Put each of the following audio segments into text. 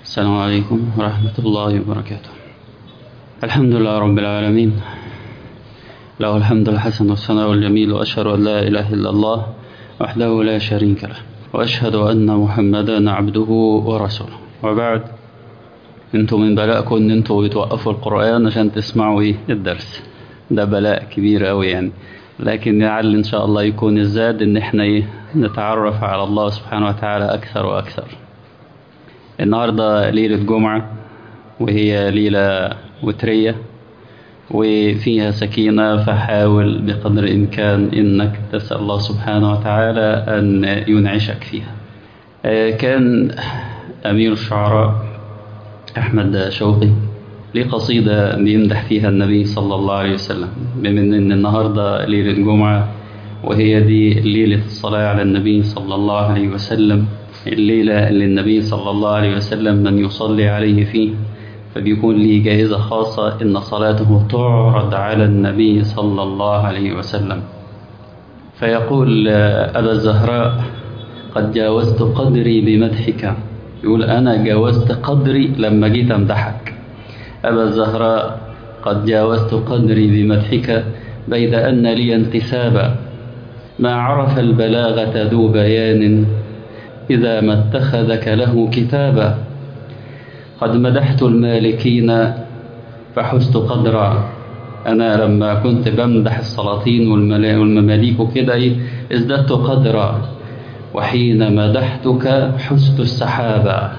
السلام عليكم ورحمة الله وبركاته الحمد لله رب العالمين له الحمد الحسن والثناء الجميل وأشهد أن لا إله إلا الله وحده لا شريك له وأشهد أن محمدا عبده ورسوله وبعد انتوا من بلائكم ان انتوا بتوقفوا القرآن عشان تسمعوا ايه الدرس ده بلاء كبير قوي يعني لكن لعل ان شاء الله يكون الزاد ان احنا ايه نتعرف على الله سبحانه وتعالى اكثر واكثر النهاردة ليلة جمعة وهي ليلة وترية وفيها سكينة فحاول بقدر الإمكان إنك تسأل الله سبحانه وتعالى أن ينعشك فيها كان أمير الشعراء أحمد شوقي ليه قصيدة بيمدح فيها النبي صلى الله عليه وسلم بما إن النهاردة ليلة الجمعة وهي دي ليلة الصلاة على النبي صلى الله عليه وسلم الليلة اللي النبي صلى الله عليه وسلم من يصلي عليه فيه فبيكون ليه جائزة خاصة إن صلاته تعرض على النبي صلى الله عليه وسلم فيقول أبا الزهراء قد جاوزت قدري بمدحك يقول أنا جاوزت قدري لما جيت أمدحك أبا الزهراء قد جاوزت قدري بمدحك بيد أن لي انتسابا ما عرف البلاغة ذو بيان إذا ما اتخذك له كتابا قد مدحت المالكين فحزت قدرا أنا لما كنت بمدح السلاطين والمماليك وكده ازددت قدرا وحين مدحتك حزت السحابا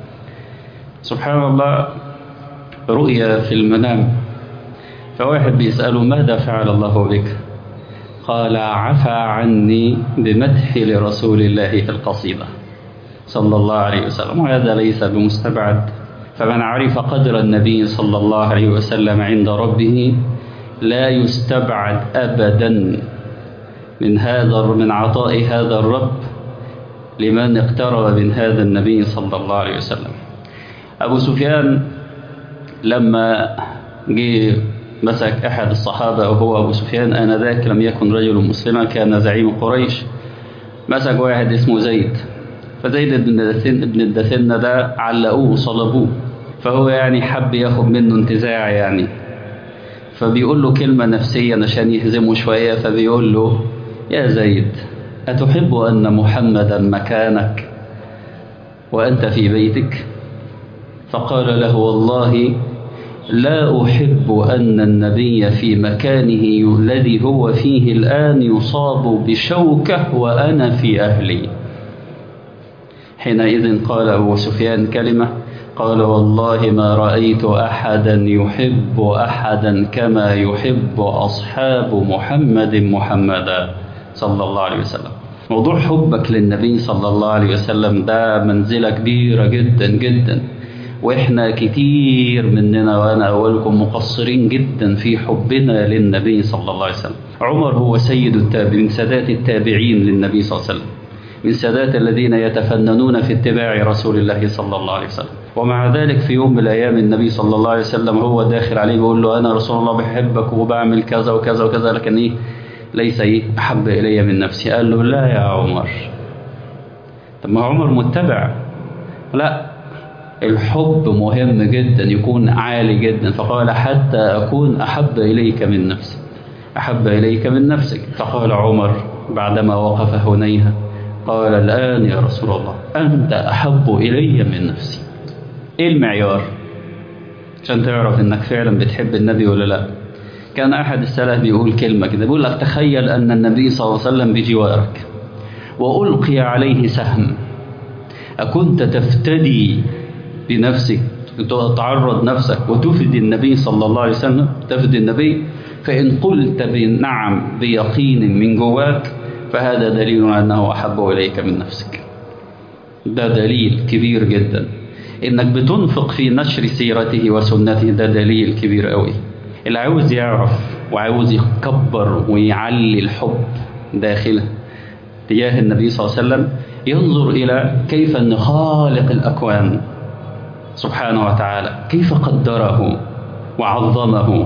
سبحان الله رؤيا في المنام فواحد بيسأله ماذا فعل الله بك قال عفى عني بمدح لرسول الله القصيدة صلى الله عليه وسلم وهذا ليس بمستبعد فمن عرف قدر النبي صلى الله عليه وسلم عند ربه لا يستبعد أبدا من هذا من عطاء هذا الرب لمن اقترب من هذا النبي صلى الله عليه وسلم أبو سفيان لما جه مسك أحد الصحابة وهو أبو سفيان آنذاك لم يكن رجل مسلما كان زعيم قريش مسك واحد اسمه زيد فزيد بن الدثن ابن الدثن ده علقوه وصلبوه فهو يعني حب ياخد منه انتزاع يعني فبيقول له كلمة نفسية عشان يهزمه شوية فبيقول له يا زيد أتحب أن محمدا مكانك وأنت في بيتك فقال له والله لا أحب أن النبي في مكانه الذي هو فيه الآن يصاب بشوكة وأنا في أهلي حينئذ قال أبو سفيان كلمة قال والله ما رأيت أحدا يحب أحدا كما يحب أصحاب محمد محمدا صلى الله عليه وسلم موضوع حبك للنبي صلى الله عليه وسلم ده منزلة كبيرة جدا جدا واحنا كتير مننا وانا اولكم مقصرين جدا في حبنا للنبي صلى الله عليه وسلم عمر هو سيد التابعين من سادات التابعين للنبي صلى الله عليه وسلم من سادات الذين يتفننون في اتباع رسول الله صلى الله عليه وسلم ومع ذلك في يوم من الايام النبي صلى الله عليه وسلم هو داخل عليه بيقول له انا رسول الله بحبك وبعمل كذا وكذا وكذا لكن ايه ليس ايه احب الي من نفسي قال له لا يا عمر طب ما عمر متبع لا الحب مهم جدا يكون عالي جدا فقال حتى أكون أحب إليك من نفسك أحب إليك من نفسك فقال عمر بعدما وقف هنيها قال الآن يا رسول الله أنت أحب إلي من نفسي إيه المعيار عشان تعرف إنك فعلا بتحب النبي ولا لا كان أحد السلف بيقول كلمة كده بيقول لك تخيل أن النبي صلى الله عليه وسلم بجوارك وألقي عليه سهم أكنت تفتدي بنفسك تعرض نفسك وتفدي النبي صلى الله عليه وسلم تفدي النبي فإن قلت بنعم بيقين من جواك فهذا دليل أنه أحب إليك من نفسك ده دليل كبير جدا إنك بتنفق في نشر سيرته وسنته ده دليل كبير قوي اللي عاوز يعرف وعاوز يكبر ويعلي الحب داخله تجاه النبي صلى الله عليه وسلم ينظر إلى كيف أن خالق الأكوان سبحانه وتعالى كيف قدره وعظمه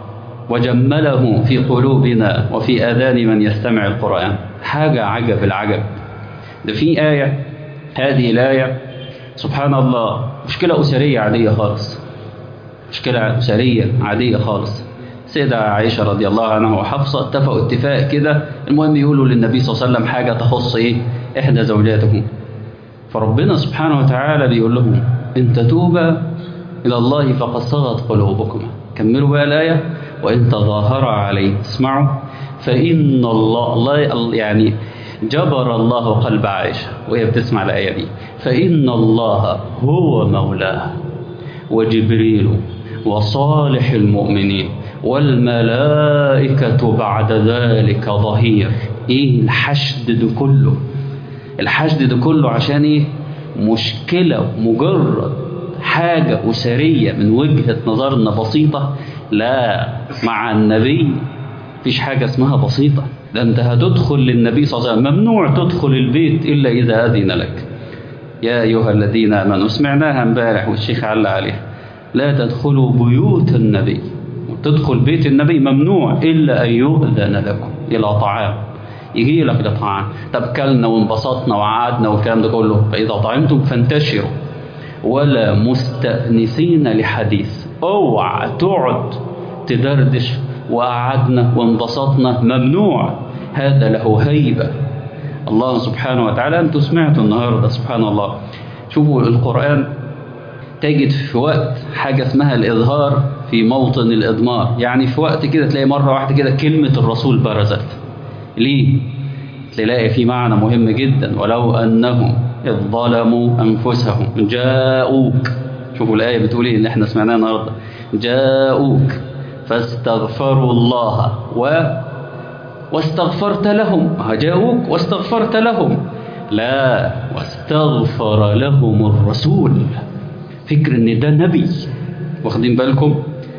وجمله في قلوبنا وفي آذان من يستمع القرآن حاجة عجب العجب ده في آية هذه الآية سبحان الله مشكلة أسرية عادية خالص مشكلة أسرية عادية خالص سيدة عائشة رضي الله عنها وحفصة اتفقوا اتفاق كده المهم يقولوا للنبي صلى الله عليه وسلم حاجة تخص إيه إحدى زوجاته فربنا سبحانه وتعالى بيقول لهم إن تتوبا إلى الله فقد صغت قلوبكما كملوا بقى الآية وإن تظاهر عليه اسمعوا فإن الله الله يعني جبر الله قلب عائشة وهي بتسمع الآية دي فإن الله هو مولاه وجبريل وصالح المؤمنين والملائكة بعد ذلك ظهير إيه الحشد ده كله الحشد ده كله عشان إيه مشكلة مجرد حاجة أسرية من وجهة نظرنا بسيطة لا مع النبي مفيش حاجة اسمها بسيطة ده أنت هتدخل للنبي صلى الله عليه وسلم ممنوع تدخل البيت إلا إذا أذن لك يا أيها الذين آمنوا سمعناها امبارح والشيخ علق عليها لا تدخلوا بيوت النبي تدخل بيت النبي ممنوع إلا أن يؤذن لكم إلى طعام يجي لك لطعام طب كلنا وانبسطنا وقعدنا والكلام ده كله فإذا طعمتم فانتشروا ولا مستأنسين لحديث اوعى تقعد تدردش وقعدنا وانبسطنا ممنوع هذا له هيبة الله سبحانه وتعالى أنتم سمعتوا النهاردة سبحان الله شوفوا القرآن تجد في وقت حاجة اسمها الإظهار في موطن الإضمار يعني في وقت كده تلاقي مرة واحدة كده كلمة الرسول برزت ليه؟ تلاقي في معنى مهم جدا ولو أنهم إذ ظلموا أنفسهم جاءوك شوفوا الآية بتقول إيه اللي احنا سمعناها النهاردة جاءوك فاستغفروا الله و واستغفرت لهم جاءوك واستغفرت لهم لا واستغفر لهم الرسول فكر ان ده نبي واخدين بالكم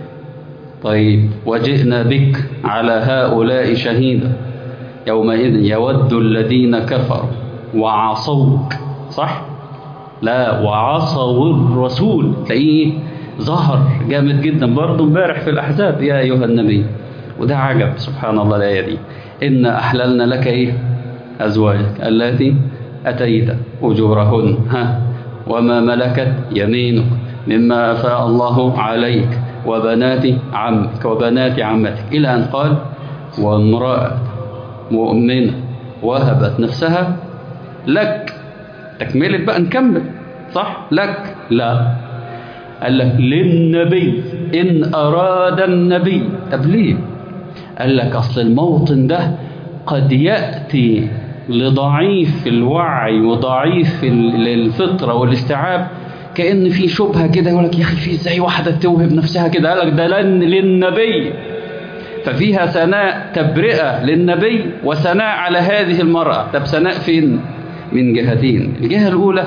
طيب وجئنا بك على هؤلاء شهيدا يومئذ يود الذين كفروا وعصوك صح لا وعصوا الرسول تلاقيه ظهر جامد جدا برضه امبارح في الاحزاب يا ايها النبي وده عجب سبحان الله الايه دي ان احللنا لك ايه ازواجك التي اتيت اجورهن ها وما ملكت يمينك مما افاء الله عليك وبنات عمك وبنات عمتك الى ان قال وامراه مؤمنه وهبت نفسها لك تكملة بقى نكمل صح لك لا قال لك للنبي إن أراد النبي طب ليه قال لك أصل الموطن ده قد يأتي لضعيف الوعي وضعيف الفطرة والاستيعاب كأن في شبهة كده يقول لك يا أخي في إزاي واحدة توهب نفسها كده قال لك ده لن للنبي ففيها ثناء تبرئة للنبي وثناء على هذه المرأة طب ثناء فين من جهتين الجهة الأولى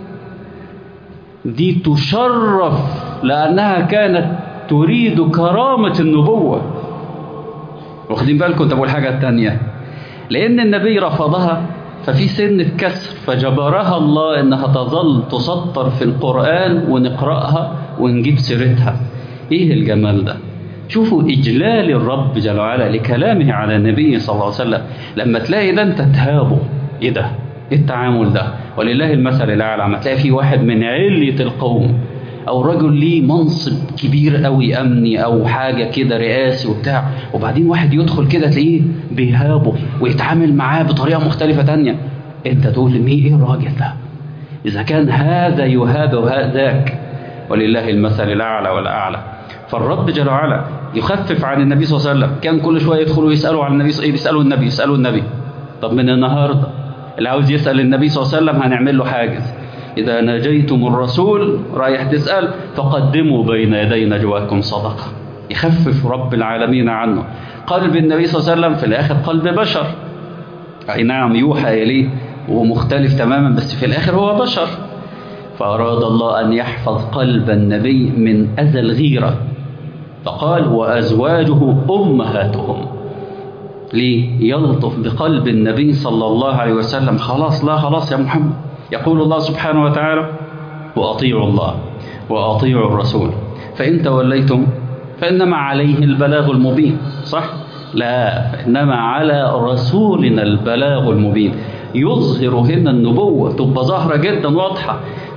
دي تشرف لأنها كانت تريد كرامة النبوة واخدين بالكم طب والحاجة الثانية لأن النبي رفضها ففي سنة كسر فجبرها الله إنها تظل تسطر في القرآن ونقرأها ونجيب سيرتها إيه الجمال ده شوفوا إجلال الرب جل وعلا لكلامه على النبي صلى الله عليه وسلم لما تلاقي ده أنت تهابه إيه ده إيه التعامل ده ولله المثل الأعلى لما تلاقي في واحد من علية القوم أو رجل ليه منصب كبير قوي أمني أو حاجة كده رئاسي وبتاع وبعدين واحد يدخل كده تلاقيه بيهابه ويتعامل معاه بطريقة مختلفة تانية أنت تقول مين إيه الراجل ده إذا كان هذا يهاب وهذاك ولله المثل الأعلى والأعلى فالرب جل وعلا يخفف عن النبي صلى الله عليه وسلم كان كل شويه يدخلوا يسالوا عن النبي صلى يسالوا النبي يسالوا النبي طب من النهارده اللي عاوز يسال النبي صلى الله عليه وسلم هنعمل له حاجز اذا ناجيتم الرسول رايح تسال فقدموا بين يدي نجواكم صدقه يخفف رب العالمين عنه قلب النبي صلى الله عليه وسلم في الاخر قلب بشر اي نعم يوحى اليه ومختلف تماما بس في الاخر هو بشر فاراد الله ان يحفظ قلب النبي من اذى الغيره فقال وأزواجه أمهاتهم ليه يلطف بقلب النبي صلى الله عليه وسلم خلاص لا خلاص يا محمد يقول الله سبحانه وتعالى وأطيعوا الله وأطيعوا الرسول فإن توليتم فإنما عليه البلاغ المبين صح؟ لا فإنما على رسولنا البلاغ المبين يظهر هنا النبوة تبقى ظاهرة جدا واضحة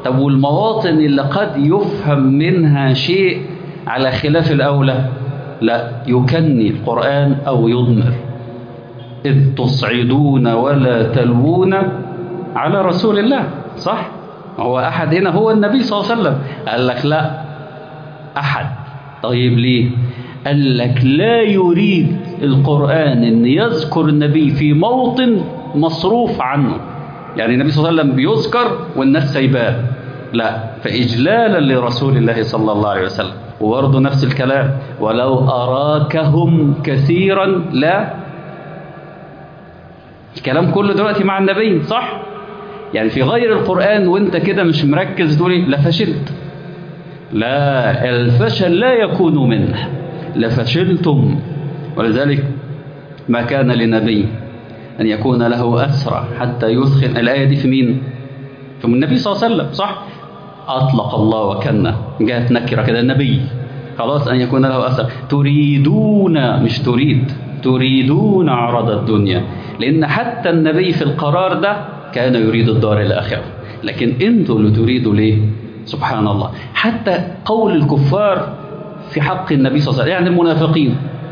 طب والمواطن اللي قد يفهم منها شيء على خلاف الأولى لا يكني القرآن أو يضمر إذ تصعدون ولا تلوون على رسول الله صح هو أحد هنا هو النبي صلى الله عليه وسلم قال لك لا أحد طيب ليه قال لك لا يريد القرآن أن يذكر النبي في موطن مصروف عنه يعني النبي صلى الله عليه وسلم بيذكر والناس سايباه لا فإجلالا لرسول الله صلى الله عليه وسلم وبرضه نفس الكلام ولو أراكهم كثيرا لا الكلام كله دلوقتي مع النبي صح يعني في غير القرآن وانت كده مش مركز تقولي لفشلت لا الفشل لا يكون منه لفشلتم ولذلك ما كان لنبي أن يكون له أسرى حتى يثخن الآية دي في مين؟ في النبي صلى الله عليه وسلم صح؟ أطلق الله وكنا جاءت نكرة كده النبي خلاص أن يكون له أسرى تريدون مش تريد تريدون عرض الدنيا لأن حتى النبي في القرار ده كان يريد الدار الآخرة لكن أنتوا اللي تريدوا ليه؟ سبحان الله حتى قول الكفار في حق النبي صلى الله عليه وسلم يعني المنافقين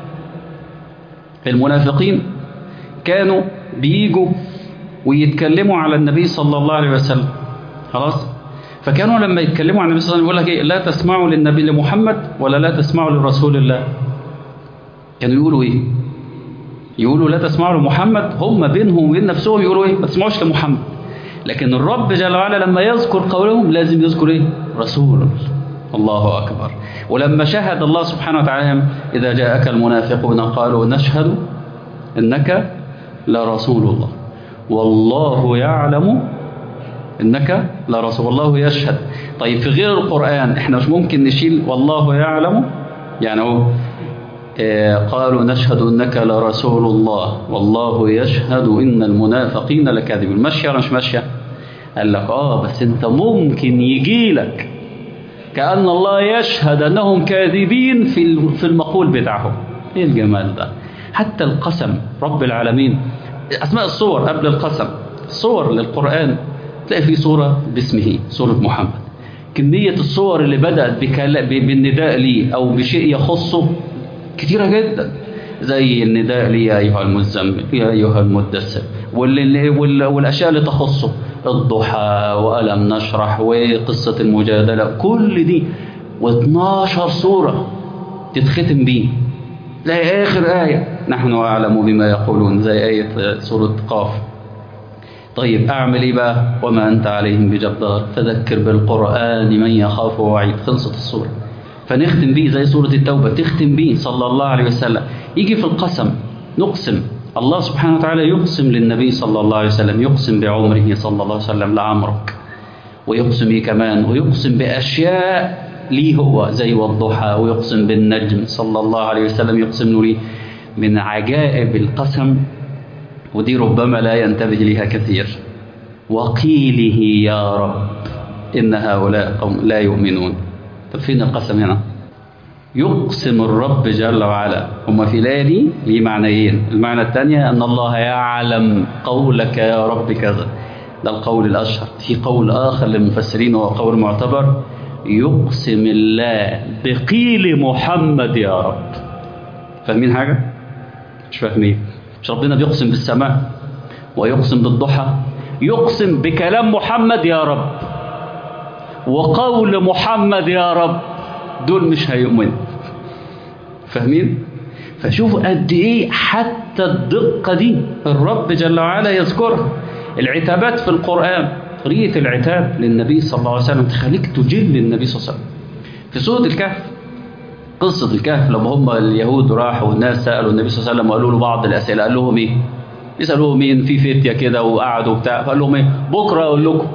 المنافقين كانوا بيجوا ويتكلموا على النبي صلى الله عليه وسلم خلاص فكانوا لما يتكلموا عن النبي صلى الله عليه وسلم يقول لك ايه لا تسمعوا للنبي لمحمد ولا لا تسمعوا لرسول الله كانوا يقولوا ايه يقولوا لا تسمعوا لمحمد هم بينهم وبين نفسهم يقولوا ايه ما تسمعوش لمحمد لكن الرب جل وعلا لما يذكر قولهم لازم يذكر ايه رسول الله اكبر ولما شهد الله سبحانه وتعالى اذا جاءك المنافقون قالوا نشهد انك لرسول الله والله يعلم انك لرسول الله يشهد طيب في غير القران احنا مش ممكن نشيل والله يعلم يعني هو قالوا نشهد انك لرسول الله والله يشهد ان المنافقين لكاذبون ماشيه ولا مش ماشيه قال لك اه بس انت ممكن يجي لك كأن الله يشهد أنهم كاذبين في في المقول بتاعهم إيه الجمال ده حتى القسم رب العالمين أسماء الصور قبل القسم صور للقرآن تلاقي في صورة باسمه صورة محمد كمية الصور اللي بدأت بالنداء ليه أو بشيء يخصه كثيرة جدا زي النداء لي يا أيها المزمل يا أيها المدثر والأشياء اللي تخصه الضحى وألم نشرح وقصة المجادلة كل دي و12 سورة تتختم بيه تلاقي آخر آية نحن أعلم بما يقولون زي آية سورة قاف طيب أعمل إيه بقى وما أنت عليهم بجبار فذكر بالقرآن من يخاف وعيد خلصت السورة فنختم بيه زي سورة التوبة تختم بيه صلى الله عليه وسلم يجي في القسم نقسم الله سبحانه وتعالى يقسم للنبي صلى الله عليه وسلم يقسم بعمره صلى الله عليه وسلم لعمرك ويقسم إيه كمان ويقسم بأشياء ليه هو زي والضحى ويقسم بالنجم صلى الله عليه وسلم يقسم له ليه من عجائب القسم ودي ربما لا ينتبه لها كثير وقيله يا رب إن هؤلاء قوم لا يؤمنون طب فين القسم هنا يقسم الرب جل وعلا هما في الآية دي ليه معنيين المعنى الثانية أن الله يعلم قولك يا رب كذا ده القول الأشهر في قول آخر للمفسرين وهو قول معتبر يقسم الله بقيل محمد يا رب فاهمين حاجة؟ مش فاهمين مش ربنا بيقسم بالسماء ويقسم بالضحى يقسم بكلام محمد يا رب وقول محمد يا رب دول مش هيؤمنوا فاهمين فشوفوا قد ايه حتى الدقه دي الرب جل وعلا يذكرها العتابات في القران طريقه العتاب للنبي صلى الله عليه وسلم تخليك تجل النبي صلى الله عليه وسلم في سوره الكهف قصه الكهف لما هم اليهود راحوا والناس سالوا النبي صلى الله عليه وسلم وقالوا له بعض الاسئله قال لهم ايه يسالوه مين في فتيه كده وقعدوا بتاع فقال لهم ايه بكره اقول لكم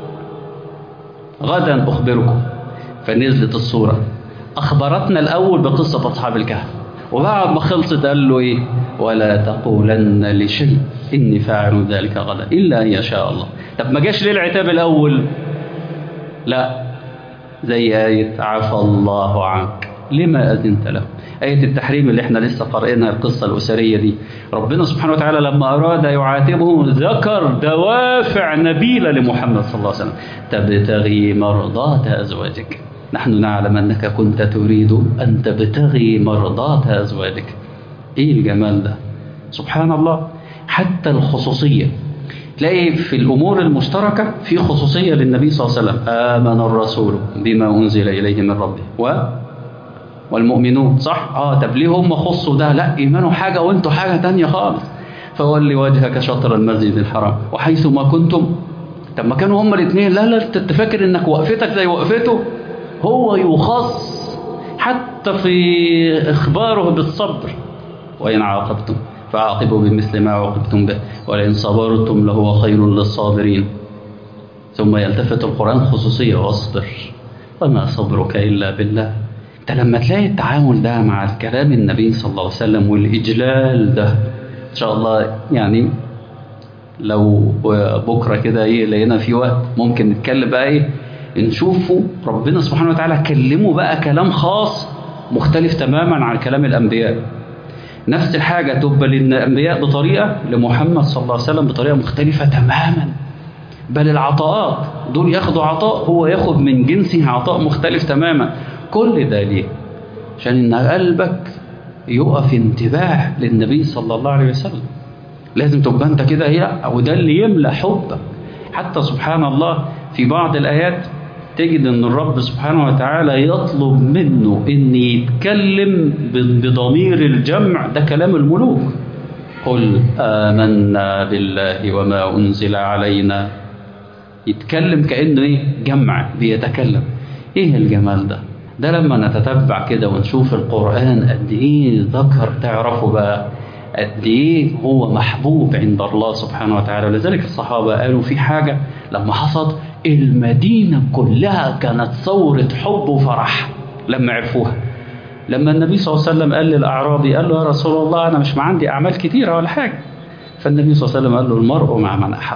غدا اخبركم فنزلت الصورة أخبرتنا الأول بقصة أصحاب الكهف وبعد ما خلصت قال له إيه ولا تقولن لشيء إني فاعل ذلك غدا إلا أن يشاء الله طب ما جاش ليه العتاب الأول لا زي آية عفى الله عنك لما أذنت له آية التحريم اللي احنا لسه قارئينها القصة الأسرية دي ربنا سبحانه وتعالى لما أراد يعاتبه ذكر دوافع نبيلة لمحمد صلى الله عليه وسلم تبتغي مرضات أزواجك نحن نعلم أنك كنت تريد أن تبتغي مرضات أزواجك إيه الجمال ده سبحان الله حتى الخصوصية تلاقي في الأمور المشتركة في خصوصية للنبي صلى الله عليه وسلم آمن الرسول بما أنزل إليه من ربه و والمؤمنون صح اه طب ليه هم خصوا ده لا ايمانه حاجه وانتوا حاجه تانية خالص فولي وجهك شطر المسجد الحرام وحيث ما كنتم طب ما كانوا هما الاثنين لا لا انت فاكر انك وقفتك زي وقفته هو يخص حتى في اخباره بالصبر وان عاقبتم فعاقبوا بمثل ما عوقبتم به ولئن صبرتم لهو خير للصابرين ثم يلتفت القران خصوصيه واصبر وما صبرك الا بالله انت لما تلاقي التعامل ده مع الكلام النبي صلى الله عليه وسلم والاجلال ده ان شاء الله يعني لو بكره كده ايه لقينا في وقت ممكن نتكلم بقى ايه نشوفه ربنا سبحانه وتعالى كلمه بقى كلام خاص مختلف تماما عن كلام الانبياء نفس الحاجه تبقى للانبياء بطريقه لمحمد صلى الله عليه وسلم بطريقه مختلفه تماما بل العطاءات دول ياخدوا عطاء هو ياخد من جنسه عطاء مختلف تماما كل ده ليه عشان ان قلبك يقف انتباه للنبي صلى الله عليه وسلم لازم تبقى انت كده هي وده اللي يملى حبك حتى سبحان الله في بعض الايات تجد ان الرب سبحانه وتعالى يطلب منه ان يتكلم بضمير الجمع ده كلام الملوك قل آمنا بالله وما أنزل علينا يتكلم كأنه إيه جمع بيتكلم إيه الجمال ده ده لما نتتبع كده ونشوف القرآن قد إيه ذكر تعرفوا بقى قد إيه هو محبوب عند الله سبحانه وتعالى ولذلك الصحابة قالوا في حاجة لما حصل المدينة كلها كانت ثورة حب وفرح لما عرفوها لما النبي صلى الله عليه وسلم قال للأعرابي قال له يا رسول الله أنا مش عندي أعمال كتيرة ولا حاجة فالنبي صلى الله عليه وسلم قال له المرء مع من أحب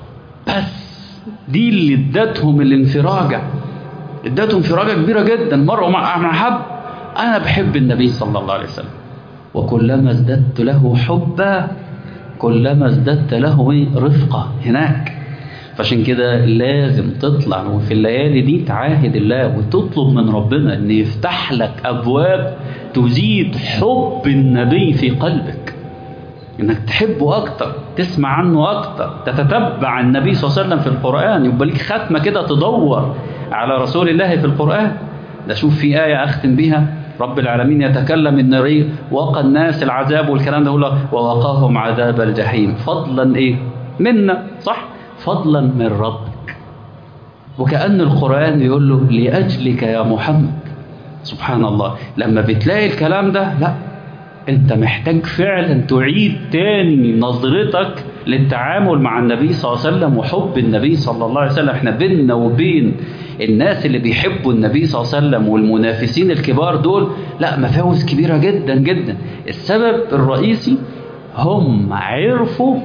بس دي اللي ادتهم الانفراجة ادتهم انفراجة كبيرة جدا المرء مع من أحب أنا بحب النبي صلى الله عليه وسلم وكلما ازددت له حبا كلما ازددت له رفقة هناك فعشان كده لازم تطلع وفي الليالي دي تعاهد الله وتطلب من ربنا ان يفتح لك ابواب تزيد حب النبي في قلبك انك تحبه اكتر تسمع عنه اكتر تتتبع النبي صلى الله عليه وسلم في القران يبقى ليك ختمه كده تدور على رسول الله في القران ده شوف في ايه اختم بيها رب العالمين يتكلم ان ري وقى الناس العذاب والكلام ده يقول ووقاهم عذاب الجحيم فضلا ايه منا صح فضلا من ربك وكأن القرآن يقول له لأجلك يا محمد سبحان الله لما بتلاقي الكلام ده لا انت محتاج فعلا تعيد تاني نظرتك للتعامل مع النبي صلى الله عليه وسلم وحب النبي صلى الله عليه وسلم احنا بيننا وبين الناس اللي بيحبوا النبي صلى الله عليه وسلم والمنافسين الكبار دول لا مفاوز كبيرة جدا جدا السبب الرئيسي هم عرفوا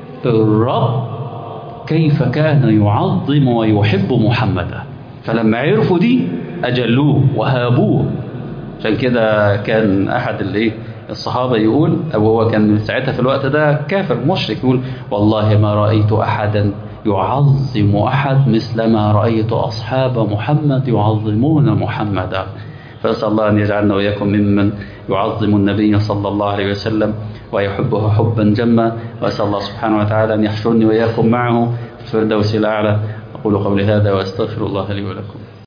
الرب كيف كان يعظم ويحب محمدا فلما عرفوا دي أجلوه وهابوه عشان كده كان أحد الايه الصحابة يقول أو هو كان ساعتها في الوقت ده كافر مشرك يقول والله ما رأيت أحدا يعظم أحد مثل ما رأيت أصحاب محمد يعظمون محمدا فأسأل الله أن يجعلنا وإياكم ممن يعظم النبي صلى الله عليه وسلم ويحبه حبا جما وأسأل الله سبحانه وتعالى أن يحشرني وإياكم معه في الفردوس الأعلى أقول قولي هذا وأستغفر الله لي ولكم